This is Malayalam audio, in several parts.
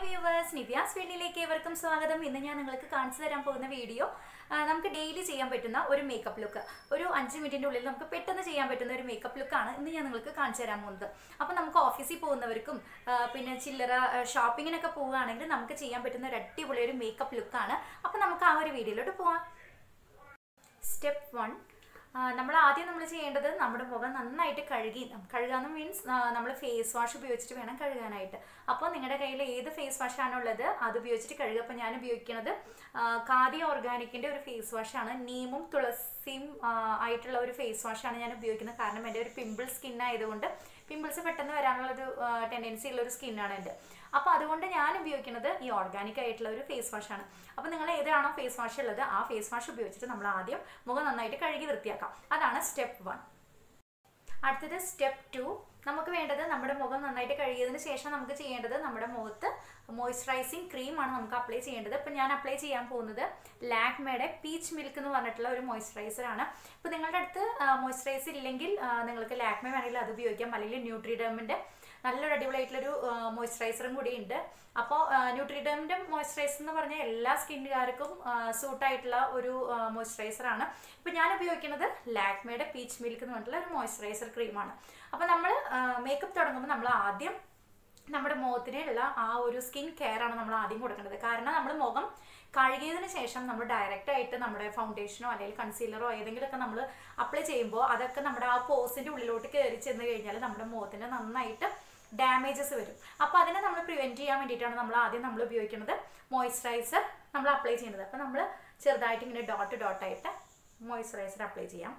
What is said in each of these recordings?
വ്യൂവേഴ്സ് നിവ്യാസ് വീട്ടിലേക്ക് ഏവർക്കും സ്വാഗതം ഇന്ന് ഞാൻ നിങ്ങൾക്ക് കാണിച്ചു തരാൻ പോകുന്ന വീഡിയോ ആ, നമുക്ക് ഡെയിലി ചെയ്യാൻ പറ്റുന്ന ഒരു മേക്കപ്പ് ലുക്ക് ഒരു അഞ്ച് മിനിറ്റിൻ്റെ ഉള്ളിൽ നമുക്ക് പെട്ടെന്ന് ചെയ്യാൻ പറ്റുന്ന ഒരു മേക്കപ്പ് ലുക്കാണ് ഇന്ന് ഞാൻ നിങ്ങൾക്ക് കാണിച്ചു തരാൻ പോകുന്നത് അപ്പോൾ നമുക്ക് ഓഫീസിൽ പോകുന്നവർക്കും ആ, പിന്നെ ചില്ലറ ആ, ഷോപ്പിങ്ങിനൊക്കെ പോവുകയാണെങ്കിൽ നമുക്ക് ചെയ്യാൻ പറ്റുന്ന ഒരു അടിപൊളി ഒരു മേക്കപ്പ് ലുക്കാണ് അപ്പോൾ നമുക്ക് ആ ഒരു വീഡിയോയിലോട്ട് പോവാം സ്റ്റെപ്പ് വൺ നമ്മൾ ആദ്യം നമ്മൾ ചെയ്യേണ്ടത് നമ്മുടെ മുഖം നന്നായിട്ട് കഴുകി കഴുകാന്ന് മീൻസ് നമ്മൾ ഫേസ് വാഷ് ഉപയോഗിച്ചിട്ട് വേണം കഴുകാനായിട്ട് അപ്പോൾ നിങ്ങളുടെ കയ്യിൽ ഏത് ഫേസ് വാഷ് ആണുള്ളത് അത് ഉപയോഗിച്ചിട്ട് കഴുകുക അപ്പോൾ ഞാൻ ഉപയോഗിക്കുന്നത് കാതി ഓർഗാനിക്കിൻ്റെ ഒരു ഫേസ് വാഷാണ് നീമും തുളസിയും ആ, ആയിട്ടുള്ള ഒരു ഫേസ് വാഷാണ് ഞാൻ ഉപയോഗിക്കുന്നത് കാരണം എൻ്റെ ഒരു പിമ്പിൾ സ്കിൻ ആയതുകൊണ്ട് പിമ്പിൾസ് പെട്ടെന്ന് വരാനുള്ളൊരു ടെൻഡൻസി ഉള്ള ഒരു സ്കിന്നാണ് എൻ്റെ അപ്പോൾ അതുകൊണ്ട് ഞാൻ ഉപയോഗിക്കുന്നത് ഈ ഓർഗാനിക് ആയിട്ടുള്ള ഒരു ഫേസ് വാഷാണ് അപ്പോൾ നിങ്ങൾ ഏതാണോ ഫേസ് വാഷ് ഉള്ളത് ആ ഫേസ് വാഷ് ഉപയോഗിച്ചിട്ട് നമ്മൾ ആദ്യം മുഖം നന്നായിട്ട് കഴുകി വൃത്തിയാക്കാം അതാണ് സ്റ്റെപ്പ് വൺ അടുത്തത് സ്റ്റെപ്പ് ടു നമുക്ക് വേണ്ടത് നമ്മുടെ മുഖം നന്നായിട്ട് കഴുകിയതിന് ശേഷം നമുക്ക് ചെയ്യേണ്ടത് നമ്മുടെ മുഖത്ത് മോയ്സ്ചറൈസിങ് ക്രീമാണ് നമുക്ക് അപ്ലൈ ചെയ്യേണ്ടത് ഇപ്പം ഞാൻ അപ്ലൈ ചെയ്യാൻ പോകുന്നത് ലാക്മേയുടെ പീച്ച് മിൽക്ക് എന്ന് പറഞ്ഞിട്ടുള്ള ഒരു മോയ്സ്ചറൈസർ ആണ് ഇപ്പോൾ നിങ്ങളുടെ അടുത്ത് മോയ്സ്ചറൈസർ ഇല്ലെങ്കിൽ ആ, നിങ്ങൾക്ക് ലാക്മേ വേണമെങ്കിൽ അത് ഉപയോഗിക്കാം അല്ലെങ്കിൽ ന്യൂട്രിഡേമിൻ്റെ നല്ലൊരു അടിപൊളിയായിട്ടുള്ളൊരു മോയ്സ്ചറൈസറും കൂടി ഉണ്ട് അപ്പോൾ ന്യൂട്രിഡമിൻ്റെ മോയ്സ്ചറൈസർ എന്ന് പറഞ്ഞാൽ എല്ലാ സ്കിന്നുകാർക്കും സൂട്ടായിട്ടുള്ള ഒരു മോയ്സ്ചറൈസർ ആണ് ഇപ്പോൾ ഞാൻ ഉപയോഗിക്കുന്നത് ലാക്മേയുടെ പീച്ച് മിൽക്ക് എന്ന് പറഞ്ഞിട്ടുള്ള ഒരു മോയ്സ്ചറൈസർ ക്രീമാണ് അപ്പോൾ നമ്മൾ മേക്കപ്പ് തുടങ്ങുമ്പോൾ നമ്മൾ ആദ്യം നമ്മുടെ മുഖത്തിനുള്ള ആ ഒരു സ്കിൻ കെയർ ആണ് നമ്മൾ ആദ്യം കൊടുക്കേണ്ടത് കാരണം നമ്മൾ മുഖം കഴുകിയതിന് ശേഷം നമ്മൾ ഡയറക്റ്റ് ആയിട്ട് നമ്മുടെ ഫൗണ്ടേഷനോ അല്ലെങ്കിൽ കൺസീലറോ ഏതെങ്കിലുമൊക്കെ നമ്മൾ അപ്ലൈ ചെയ്യുമ്പോൾ അതൊക്കെ നമ്മുടെ ആ പോസിൻ്റെ ഉള്ളിലോട്ട് കയറി ചെന്ന് കഴിഞ്ഞാൽ നമ്മുടെ മുഖത്തിന് നന്നായിട്ട് ഡാമേജസ് വരും അപ്പോൾ അതിനെ നമ്മൾ പ്രിവെൻറ്റ് ചെയ്യാൻ വേണ്ടിയിട്ടാണ് നമ്മൾ ആദ്യം നമ്മൾ ഉപയോഗിക്കുന്നത് മോയ്സ്ചറൈസർ നമ്മൾ അപ്ലൈ ചെയ്യുന്നത് അപ്പോൾ നമ്മൾ ചെറുതായിട്ട് ഇങ്ങനെ ഡോട്ട് ഡോട്ടായിട്ട് മോയ്സ്ചറൈസർ അപ്ലൈ ചെയ്യാം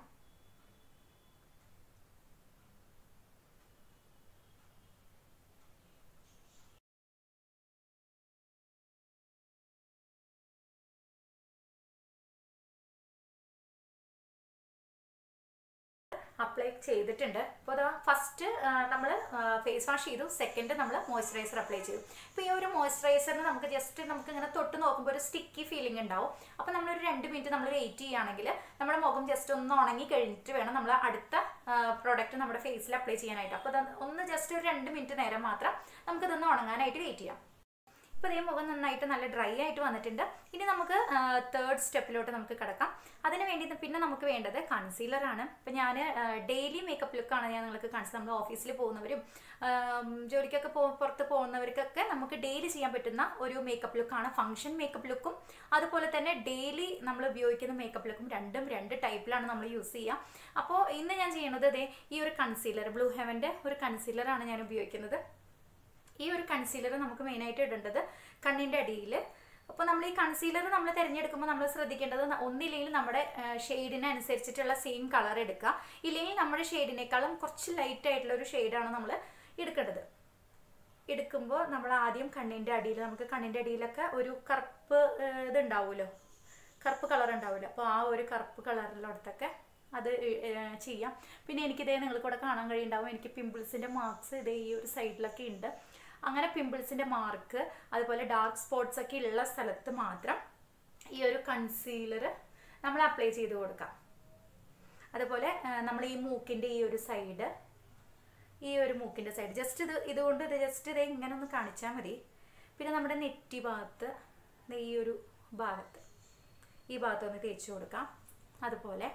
അപ്ലൈ ചെയ്തിട്ടുണ്ട് അപ്പോൾ അതാ ഫസ്റ്റ് നമ്മൾ ഫേസ് വാഷ് ചെയ്തു സെക്കൻഡ് നമ്മൾ മോയ്സ്ചറൈസർ അപ്ലൈ ചെയ്തു ഇപ്പോൾ ഈ ഒരു മോയ്സ്ചറൈസറിന് നമുക്ക് ജസ്റ്റ് നമുക്ക് ഇങ്ങനെ തൊട്ട് നോക്കുമ്പോൾ ഒരു സ്റ്റിക്കി ഫീലിംഗ് ഉണ്ടാവും അപ്പോൾ നമ്മളൊരു രണ്ട് മിനിറ്റ് നമ്മൾ വെയിറ്റ് ചെയ്യുകയാണെങ്കിൽ നമ്മുടെ മുഖം ജസ്റ്റ് ഒന്ന് ഉണങ്ങി കഴിഞ്ഞിട്ട് വേണം നമ്മൾ അടുത്ത പ്രോഡക്റ്റ് നമ്മുടെ ഫേസിൽ അപ്ലൈ ചെയ്യാനായിട്ട് അപ്പോൾ അത് ഒന്ന് ജസ്റ്റ് ഒരു രണ്ട് മിനിറ്റ് നേരം മാത്രം നമുക്കിതൊന്ന് ഉണങ്ങാനായിട്ട് വെയിറ്റ് ചെയ്യാം ഇപ്പോൾ ഇതേ മുഖം നന്നായിട്ട് നല്ല ഡ്രൈ ആയിട്ട് വന്നിട്ടുണ്ട് ഇനി നമുക്ക് തേർഡ് സ്റ്റെപ്പിലോട്ട് നമുക്ക് കിടക്കാം അതിന് വേണ്ടി പിന്നെ നമുക്ക് വേണ്ടത് കൺസീലറാണ് ഇപ്പം ഞാൻ ഡെയിലി മേക്കപ്പ് ലുക്കാണ് ഞാൻ നിങ്ങൾക്ക് കാണിച്ചത് നമ്മൾ ഓഫീസിൽ പോകുന്നവരും ആം, ജോലിക്കൊക്കെ പോ പുറത്ത് പോകുന്നവർക്കൊക്കെ നമുക്ക് ഡെയിലി ചെയ്യാൻ പറ്റുന്ന ഒരു മേക്കപ്പ് ലുക്കാണ് ഫംഗ്ഷൻ മേക്കപ്പ് ലുക്കും അതുപോലെ തന്നെ ഡെയിലി നമ്മൾ ഉപയോഗിക്കുന്ന മേക്കപ്പ് ലുക്കും രണ്ടും രണ്ട് ടൈപ്പിലാണ് നമ്മൾ യൂസ് ചെയ്യുക അപ്പോൾ ഇന്ന് ഞാൻ ചെയ്യുന്നത് ഇതേ ഈ ഒരു കൺസീലർ ബ്ലൂ ഹെവൻ്റെ ഒരു കൺസീലറാണ് ഞാൻ ഉപയോഗിക്കുന്നത് ഈ ഒരു കൺസീലർ നമുക്ക് മെയിനായിട്ട് ഇടേണ്ടത് കണ്ണിൻ്റെ അടിയിൽ അപ്പോൾ നമ്മൾ ഈ കൺസീലർ നമ്മൾ തിരഞ്ഞെടുക്കുമ്പോൾ നമ്മൾ ശ്രദ്ധിക്കേണ്ടത് ന- ഒന്നില്ലെങ്കിൽ നമ്മുടെ ഷെയ്ഡിന് അനുസരിച്ചിട്ടുള്ള സെയിം കളർ എടുക്കുക ഇല്ലെങ്കിൽ നമ്മുടെ ഷെയ്ഡിനേക്കാളും കുറച്ച് ലൈറ്റ് ആയിട്ടുള്ള ഒരു ഷെയ്ഡാണ് നമ്മൾ എടുക്കേണ്ടത് എടുക്കുമ്പോൾ നമ്മൾ ആദ്യം കണ്ണിൻ്റെ അടിയിൽ നമുക്ക് കണ്ണിൻ്റെ അടിയിലൊക്കെ ഒരു കറുപ്പ് ഏഹ്, ഇതുണ്ടാവുമല്ലോ കറുപ്പ് കളർ ഉണ്ടാവില്ല അപ്പോൾ ആ ഒരു കറുപ്പ് കളറിലോടത്തൊക്കെ അത് ഏഹ്, ചെയ്യാം പിന്നെ എനിക്കിതേ നിങ്ങൾക്ക് ഇവിടെ കാണാൻ കഴിയുണ്ടാവും എനിക്ക് പിമ്പിൾസിൻ്റെ മാർക്സ് ഇതേ ഈ ഒരു സൈഡിലൊക്കെ ഉണ്ട് അങ്ങനെ പിമ്പിൾസിൻ്റെ മാർക്ക് അതുപോലെ ഡാർക്ക് സ്പോട്ട്സ് ഒക്കെ ഉള്ള സ്ഥലത്ത് മാത്രം ഈ ഒരു കൺസീലർ നമ്മൾ അപ്ലൈ ചെയ്ത് കൊടുക്കാം അതുപോലെ നമ്മൾ ഈ മൂക്കിൻ്റെ ഈ ഒരു സൈഡ് ഈ ഒരു മൂക്കിൻ്റെ സൈഡ് ജസ്റ്റ് ഇത് ഇതുകൊണ്ട് ഇത് ജസ്റ്റ് ഇത് ഇങ്ങനെ ഒന്ന് കാണിച്ചാൽ മതി പിന്നെ നമ്മുടെ നെറ്റി ഭാഗത്ത് ദേ ഈ ഒരു ഭാഗത്ത് ഈ ഭാഗത്ത് ഒന്ന് തേച്ച് കൊടുക്കാം അതുപോലെ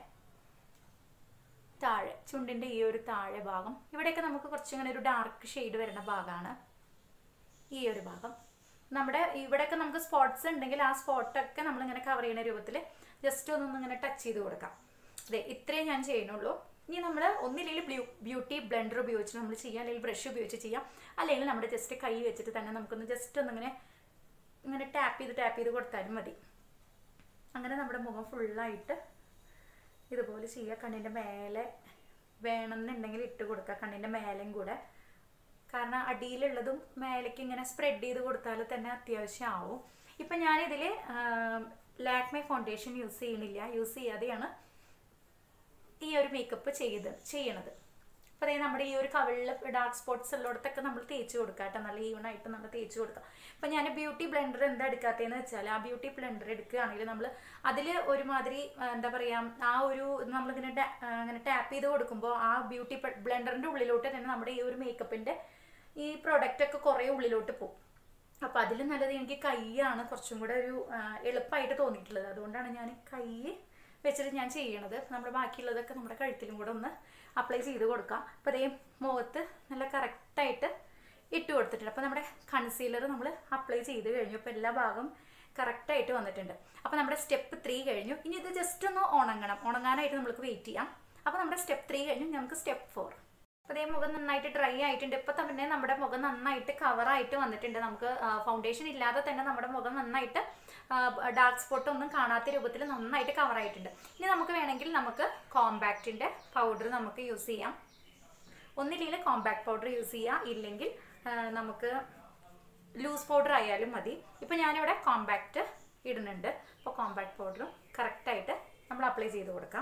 താഴെ ചുണ്ടിൻ്റെ ഈ ഒരു താഴെ ഭാഗം ഇവിടെയൊക്കെ നമുക്ക് കുറച്ചിങ്ങനെ ഒരു ഡാർക്ക് ഷെയ്ഡ് വരുന്ന ഭാഗമാണ് ഈ ഒരു ഭാഗം നമ്മുടെ ഇവിടെയൊക്കെ നമുക്ക് സ്പോട്ട്സ് ഉണ്ടെങ്കിൽ ആ സ്പോട്ടൊക്കെ നമ്മളിങ്ങനെ കവർ ചെയ്യുന്ന രൂപത്തിൽ ജസ്റ്റ് ഒന്നൊന്ന് ഇങ്ങനെ ടച്ച് ചെയ്ത് കൊടുക്കാം അതെ ഇത്രയും ഞാൻ ചെയ്യുന്നുള്ളൂ ഇനി നമ്മൾ ഒന്നില്ലെങ്കിൽ ബ്ലൂ ബ്യൂട്ടി ബ്ലെൻഡർ ഉപയോഗിച്ച് നമ്മൾ ചെയ്യാം അല്ലെങ്കിൽ ബ്രഷ് ഉപയോഗിച്ച് ചെയ്യാം അല്ലെങ്കിൽ നമ്മുടെ ജസ്റ്റ് കൈ വെച്ചിട്ട് തന്നെ നമുക്കൊന്ന് ജസ്റ്റ് ഒന്നിങ്ങനെ ഇങ്ങനെ ടാപ്പ് ചെയ്ത് ടാപ്പ് ചെയ്ത് കൊടുത്താലും മതി അങ്ങനെ നമ്മുടെ മുഖം ഫുള്ളായിട്ട് ഇതുപോലെ ചെയ്യുക കണ്ണിൻ്റെ മേലെ വേണമെന്നുണ്ടെങ്കിൽ ഇട്ട് കൊടുക്കുക കണ്ണിൻ്റെ മേലെയും കൂടെ കാരണം അടിയിലുള്ളതും മേലേക്ക് ഇങ്ങനെ സ്പ്രെഡ് ചെയ്ത് കൊടുത്താൽ തന്നെ അത്യാവശ്യം ആവും ഇപ്പം ഞാനിതിൽ ലാക്മേ ഫൗണ്ടേഷൻ യൂസ് ചെയ്യണില്ല യൂസ് ചെയ്യാതെയാണ് ഈ ഒരു മേക്കപ്പ് ചെയ്ത് ചെയ്യണത് അപ്പോൾ അതായത് നമ്മുടെ ഈ ഒരു കവിളിൽ ഡാർക്ക് സ്പോട്ട്സ് ഉള്ളിടത്തൊക്കെ നമ്മൾ തേച്ച് കൊടുക്കുക കേട്ടോ നല്ല ഈവൺ ആയിട്ട് നമ്മൾ തേച്ച് കൊടുക്കുക അപ്പം ഞാൻ ബ്യൂട്ടി ബ്ലെൻഡർ എന്താ എടുക്കാത്തതെന്ന് വെച്ചാൽ ആ ബ്യൂട്ടി ബ്ലെൻഡർ എടുക്കുകയാണെങ്കിൽ നമ്മൾ അതിൽ ഒരുമാതിരി ആ, എന്താ പറയുക ആ ഒരു നമ്മളിങ്ങനെ ഡാ- ആ, അങ്ങനെ ടാപ്പ് ചെയ്ത് കൊടുക്കുമ്പോൾ ആ ബ്യൂട്ടി ബ്ലെൻഡറിൻ്റെ ഉള്ളിലോട്ട് തന്നെ നമ്മുടെ ഈ ഒരു മേക്കപ്പിൻ്റെ ഈ പ്രൊഡക്റ്റ് ഒക്കെ കുറേ ഉള്ളിലോട്ട് പോകും അപ്പോൾ അതിലും നല്ലത് എനിക്ക് കൈയാണ് കുറച്ചും കൂടെ ഒരു ആ, എളുപ്പമായിട്ട് തോന്നിയിട്ടുള്ളത് അതുകൊണ്ടാണ് ഞാൻ കൈ വെച്ചിട്ട് ഞാൻ ചെയ്യണത് നമ്മുടെ ബാക്കിയുള്ളതൊക്കെ നമ്മുടെ കഴുത്തിലും കൂടെ ഒന്ന് അപ്ലൈ ചെയ്ത് കൊടുക്കാം അപ്പോൾ അതേ മുഖത്ത് നല്ല കറക്റ്റായിട്ട് ഇട്ട് കൊടുത്തിട്ടുണ്ട് അപ്പോൾ നമ്മുടെ കൺസീലർ നമ്മൾ അപ്ലൈ ചെയ്ത് കഴിഞ്ഞു അപ്പോൾ എല്ലാ ഭാഗം കറക്റ്റായിട്ട് വന്നിട്ടുണ്ട് അപ്പോൾ നമ്മുടെ സ്റ്റെപ്പ് ത്രീ കഴിഞ്ഞു ഇനി ഇത് ജസ്റ്റ് ഒന്ന് ഉണങ്ങണം ഉണങ്ങാനായിട്ട് നമുക്ക് വെയിറ്റ് ചെയ്യാം അപ്പോൾ നമ്മുടെ സ്റ്റെപ്പ് ത്രീ കഴിഞ്ഞു നമുക്ക് സ്റ്റെപ്പ് ഫോർ അപ്പോൾ അതേ മുഖം നന്നായിട്ട് ഡ്രൈ ആയിട്ടുണ്ട് ഇപ്പോൾ തന്നെ നമ്മുടെ മുഖം നന്നായിട്ട് കവറായിട്ട് വന്നിട്ടുണ്ട് നമുക്ക് ഫൗണ്ടേഷൻ ഇല്ലാതെ തന്നെ നമ്മുടെ മുഖം നന്നായിട്ട് ഡാർക്ക് സ്പോട്ട് ഒന്നും കാണാത്ത രൂപത്തിൽ നന്നായിട്ട് കവറായിട്ടുണ്ട് ഇനി നമുക്ക് വേണമെങ്കിൽ നമുക്ക് കോമ്പാക്റ്റിൻ്റെ പൗഡർ നമുക്ക് യൂസ് ചെയ്യാം ഒന്നില്ലെങ്കിൽ കോമ്പാക്ട് പൗഡർ യൂസ് ചെയ്യാം ഇല്ലെങ്കിൽ ആ, നമുക്ക് ലൂസ് പൗഡർ ആയാലും മതി ഇപ്പം ഞാനിവിടെ കോമ്പാക്റ്റ് ഇടുന്നുണ്ട് അപ്പോൾ കോമ്പാക്ട് പൗഡറും കറക്റ്റായിട്ട് നമ്മൾ അപ്ലൈ ചെയ്ത് കൊടുക്കാം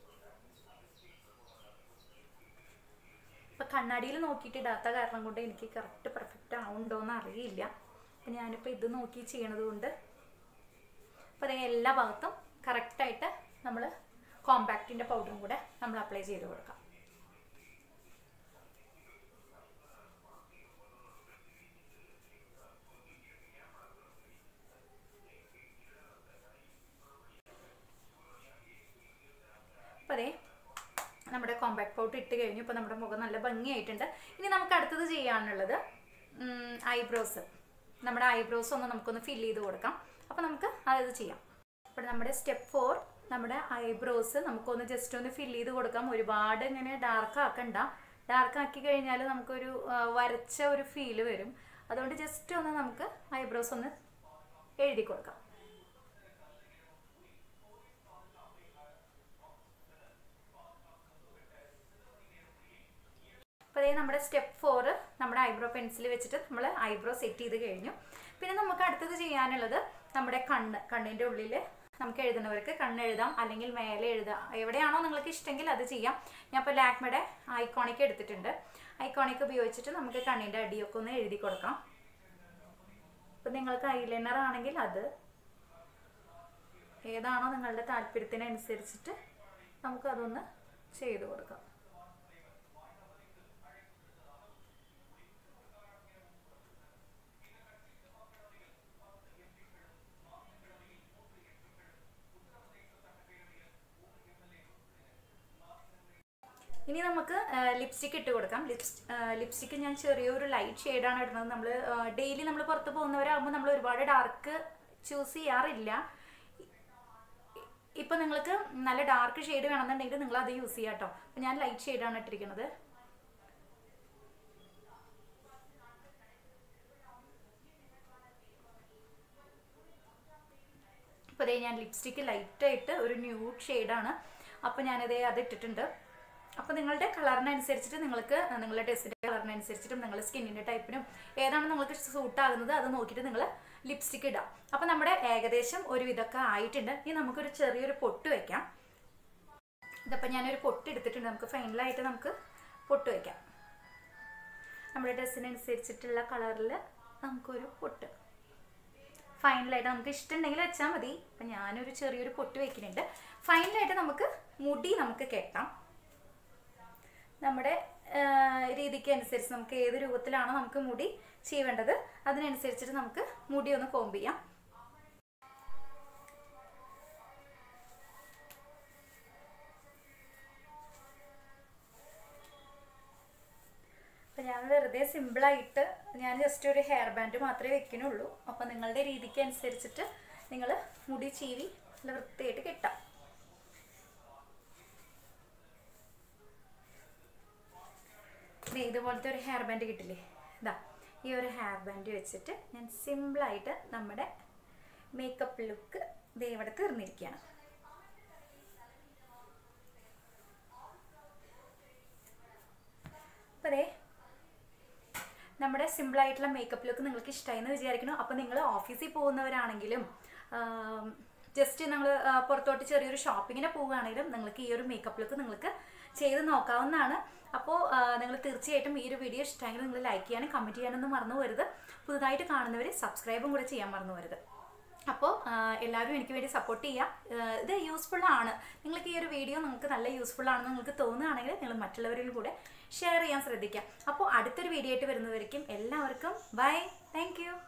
ഇപ്പം കണ്ണാടിയിൽ നോക്കിയിട്ട് ഇടാത്ത കാരണം കൊണ്ട് എനിക്ക് കറക്റ്റ് പെർഫെക്റ്റ് ആവുണ്ടോയെന്ന് അറിയില്ല അപ്പം ഞാനിപ്പോൾ ഇത് നോക്കി ചെയ്യണത് കൊണ്ട് അപ്പോൾ അതേ എല്ലാ ഭാഗത്തും കറക്റ്റായിട്ട് നമ്മൾ കോമ്പാക്റ്റിൻ്റെ പൗഡറും കൂടെ നമ്മൾ അപ്ലൈ ചെയ്ത് കൊടുക്കാം അപ്പോൾ അതേ നമ്മുടെ കോമ്പാക്ട് പൗഡർ ഇട്ട് കഴിഞ്ഞു ഇപ്പോൾ നമ്മുടെ മുഖം നല്ല ഭംഗിയായിട്ടുണ്ട് ഇനി നമുക്ക് അടുത്തത് ചെയ്യാനുള്ളത് ഐബ്രോസ് നമ്മുടെ ഐബ്രോസ് ഒന്ന് നമുക്കൊന്ന് ഫില്ല് ചെയ്ത് കൊടുക്കാം അപ്പോൾ നമുക്ക് അത് ചെയ്യാം അപ്പോൾ നമ്മുടെ സ്റ്റെപ്പ് ഫോർ നമ്മുടെ ഐബ്രോസ് നമുക്കൊന്ന് ജസ്റ്റ് ഒന്ന് ഫില്ല് ചെയ്ത് കൊടുക്കാം ഒരുപാട് ഇങ്ങനെ ഡാർക്ക് ആക്കണ്ട ഡാർക്ക് ആക്കി കഴിഞ്ഞാൽ നമുക്കൊരു ആ, വരച്ച ഒരു ഫീല് വരും അതുകൊണ്ട് ജസ്റ്റ് ഒന്ന് നമുക്ക് ഐബ്രോസ് ഒന്ന് എഴുതി കൊടുക്കാം അപ്പോൾ അതേ നമ്മുടെ സ്റ്റെപ്പ് ഫോർ നമ്മുടെ ഐബ്രോ പെൻസിൽ വെച്ചിട്ട് നമ്മൾ ഐബ്രോ സെറ്റ് ചെയ്ത് കഴിഞ്ഞു പിന്നെ നമുക്ക് അടുത്തത് ചെയ്യാനുള്ളത് നമ്മുടെ കണ്ണ് കണ്ണിൻ്റെ ഉള്ളിൽ നമുക്ക് എഴുതുന്നവർക്ക് കണ്ണ് എഴുതാം അല്ലെങ്കിൽ മേലെ എഴുതാം എവിടെയാണോ നിങ്ങൾക്ക് ഇഷ്ടമെങ്കിൽ അത് ചെയ്യാം ഞാൻ ഇപ്പോൾ ലാക്മയുടെ ഐക്കോണിക് എടുത്തിട്ടുണ്ട് ഐക്കോണിക് ഉപയോഗിച്ചിട്ട് നമുക്ക് കണ്ണിൻ്റെ അടിയൊക്കെ ഒന്ന് എഴുതി കൊടുക്കാം ഇപ്പം നിങ്ങൾക്ക് ഐലൈനർ ആണെങ്കിൽ അത് ഏതാണോ നിങ്ങളുടെ താല്പര്യത്തിനനുസരിച്ചിട്ട് നമുക്കതൊന്ന് ചെയ്ത് കൊടുക്കാം ഇനി നമുക്ക് ലിപ്സ്റ്റിക് ഇട്ട് കൊടുക്കാം ലിപ്സ് ലിപ്സ്റ്റിക് ഞാൻ ചെറിയൊരു ലൈറ്റ് ഷെയ്ഡാണ് ഇടുന്നത് നമ്മൾ ഡെയിലി നമ്മൾ പുറത്ത് പോകുന്നവരാകുമ്പോൾ നമ്മൾ ഒരുപാട് ഡാർക്ക് ചൂസ് ചെയ്യാറില്ല ഇപ്പം നിങ്ങൾക്ക് നല്ല ഡാർക്ക് ഷെയ്ഡ് വേണമെന്നുണ്ടെങ്കിൽ നിങ്ങൾ അത് യൂസ് ചെയ്യാം കേട്ടോ അപ്പം ഞാൻ ലൈറ്റ് ഷെയ്ഡാണ് ഇട്ടിരിക്കുന്നത് അപ്പോൾ അതേ ഞാൻ ലിപ്സ്റ്റിക്ക് ലൈറ്റായിട്ട് ഒരു ന്യൂഡ് ഷെയ്ഡാണ് അപ്പോൾ ഞാനതേ അത് ഇട്ടിട്ടുണ്ട് അപ്പോൾ നിങ്ങളുടെ കളറിനനുസരിച്ചിട്ട് നിങ്ങൾക്ക് നിങ്ങളുടെ ഡ്രസ്സിൻ്റെ കളറിനനുസരിച്ചിട്ടും നിങ്ങളുടെ സ്കിന്നിൻ്റെ ടൈപ്പിനും ഏതാണ് നിങ്ങൾക്ക് സൂട്ട് ആകുന്നത് അത് നോക്കിയിട്ട് നിങ്ങൾ ലിപ്സ്റ്റിക്ക് ഇടാം അപ്പോൾ നമ്മുടെ ഏകദേശം ഒരു വിധമൊക്കെ ആയിട്ടുണ്ട് ഇനി നമുക്കൊരു ചെറിയൊരു പൊട്ട് വെക്കാം ഇതപ്പോൾ ഞാനൊരു പൊട്ട് എടുത്തിട്ടുണ്ട് നമുക്ക് ഫൈനലായിട്ട് നമുക്ക് പൊട്ട് വെക്കാം നമ്മുടെ ഡ്രസ്സിനനുസരിച്ചിട്ടുള്ള കളറിൽ നമുക്കൊരു പൊട്ട് ഫൈനലായിട്ട് നമുക്ക് ഇഷ്ടമുണ്ടെങ്കിൽ വെച്ചാൽ മതി അപ്പം ഞാനൊരു ചെറിയൊരു പൊട്ട് വെക്കുന്നുണ്ട് ഫൈനലായിട്ട് നമുക്ക് മുടി നമുക്ക് കെട്ടാം നമ്മുടെ ആ, രീതിക്ക് അനുസരിച്ച് നമുക്ക് ഏത് രൂപത്തിലാണോ നമുക്ക് മുടി ചെയ്യേണ്ടത് അതിനനുസരിച്ചിട്ട് നമുക്ക് മുടി ഒന്ന് കോമ്പ് ചെയ്യാം അപ്പം ഞാൻ വെറുതെ സിമ്പിളായിട്ട് ഞാൻ ജസ്റ്റ് ഒരു ഹെയർ ബാൻഡ് മാത്രമേ വെക്കുന്നുള്ളൂ അപ്പം നിങ്ങളുടെ രീതിക്ക് അനുസരിച്ചിട്ട് നിങ്ങൾ മുടി ചീവി നല്ല വൃത്തിയായിട്ട് കെട്ടാം ദേ ഇതുപോലത്തെ ഒരു ഹെയർ ബാൻഡ് കിട്ടില്ലേ ഇതാ ഈ ഒരു ഹെയർ ബാൻഡ് വെച്ചിട്ട് ഞാൻ സിമ്പിളായിട്ട് നമ്മുടെ മേക്കപ്പ് ലുക്ക് ദേ ഇവിടെ തീർന്നിരിക്കുകയാണ് അപ്പോൾ ദേ നമ്മുടെ സിമ്പിൾ ആയിട്ടുള്ള മേക്കപ്പ് ലുക്ക് നിങ്ങൾക്ക് ഇഷ്ടമായി എന്ന് വിചാരിക്കുന്നു അപ്പോൾ നിങ്ങൾ ഓഫീസിൽ പോകുന്നവരാണെങ്കിലും ജസ്റ്റ് നിങ്ങൾ പുറത്തോട്ട് ചെറിയൊരു ഷോപ്പിങ്ങിന് പോവുകയാണെങ്കിലും നിങ്ങൾക്ക് ഈ ഒരു മേക്കപ്പ് ലുക്ക് നിങ്ങൾക്ക് ചെയ്ത് നോക്കാവുന്നതാണ് അപ്പോൾ നിങ്ങൾ തീർച്ചയായിട്ടും ഈ ഒരു വീഡിയോ ഇഷ്ടമെങ്കിൽ നിങ്ങൾ ലൈക്ക് ചെയ്യാനും കമൻറ്റ് ചെയ്യാനൊന്നും മറന്നു പോരുത് പുതുതായിട്ട് കാണുന്നവർ സബ്സ്ക്രൈബും കൂടെ ചെയ്യാൻ മറന്നു പോരുത് അപ്പോൾ എല്ലാവരും എനിക്ക് വേണ്ടി സപ്പോർട്ട് ചെയ്യാം ആ, ഇത് യൂസ്ഫുൾ ആണ് നിങ്ങൾക്ക് ഈ ഒരു വീഡിയോ നിങ്ങൾക്ക് നല്ല യൂസ്ഫുൾ ആണെന്ന് നിങ്ങൾക്ക് തോന്നുകയാണെങ്കിൽ നിങ്ങൾ മറ്റുള്ളവരിലും കൂടെ ഷെയർ ചെയ്യാൻ ശ്രദ്ധിക്കാം അപ്പോൾ അടുത്തൊരു വീഡിയോ ആയിട്ട് വരുന്നവരേക്കും എല്ലാവർക്കും ബൈ താങ്ക്